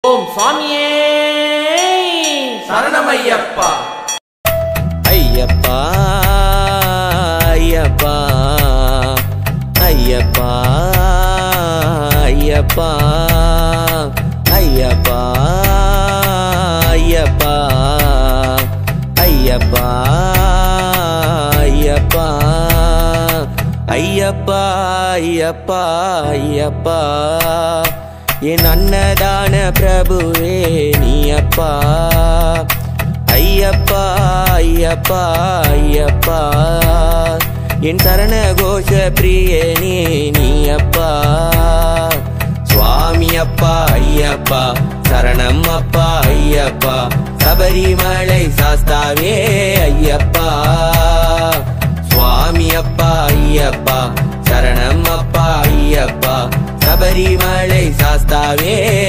ஓம் சுவாமியே சரணமையப்பா ஐயப்பா ஐயப்பா ஐயப்பா ஐயப்பா ஐயப்பா ஐயப்பா ஐயப்பா ஐயப்பா ஐயப்பா ஐயப்பா ஐயப்பா என் அன்னதான பிரபுவே நீ அப்பா ஐயப்பா ஐயப்பா ஐயப்பா என் சரண கோஷ பிரியனே நீ அப்பா சுவாமி அப்பா ஐயப்பா சரணம் அப்பா ஐயப்பா சபரிமலை சாஸ்தாவே ஐயப்பா சுவாமி அப்பா ஐயப்பா சரணம் அப்பா ஐயப்பா சபரிமலை சாஸ்தாவே